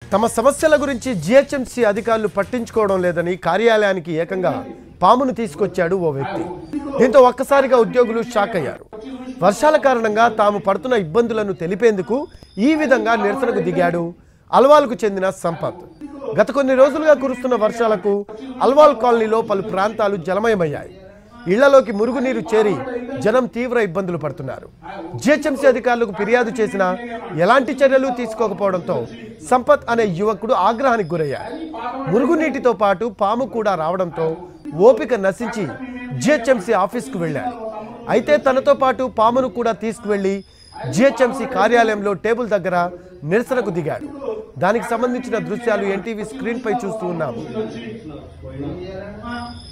తమ సమస్యల గురించి జిహెచ్ఎంసీ అధికారులు పట్టించుకోవడం లేదని కార్యాలయానికి ఏకంగా పామును తీసుకొచ్చాడు ఓ వ్యక్తి దీంతో ఒక్కసారిగా ఉద్యోగులు షాక్ అయ్యారు వర్షాల కారణంగా తాము పడుతున్న ఇబ్బందులను తెలిపేందుకు ఈ విధంగా నిరసనకు దిగాడు అల్వాల్కు చెందిన సంపత్ గత కొన్ని రోజులుగా కురుస్తున్న వర్షాలకు అల్వాల్ కాలనీలో పలు ప్రాంతాలు జలమయమయ్యాయి ఇళ్లలోకి మురుగునీరు చేరి జనం తీవ్ర ఇబ్బందులు పడుతున్నారు జిహెచ్ఎంసీ అధికారులకు ఫిర్యాదు చేసినా ఎలాంటి చర్యలు తీసుకోకపోవడంతో సంపత్ అనే యువకుడు ఆగ్రహానికి గురయ్యారు మురుగునీటితో పాటు పాము కూడా రావడంతో ఓపిక నశించి జిహెచ్ఎంసీ ఆఫీస్కు వెళ్ళాడు అయితే తనతో పాటు పామును కూడా తీసుకువెళ్లి జిహెచ్ఎంసీ కార్యాలయంలో టేబుల్ దగ్గర నిరసనకు దిగాడు దానికి సంబంధించిన దృశ్యాలు ఎన్టీవీ స్క్రీన్ పై చూస్తూ ఉన్నాము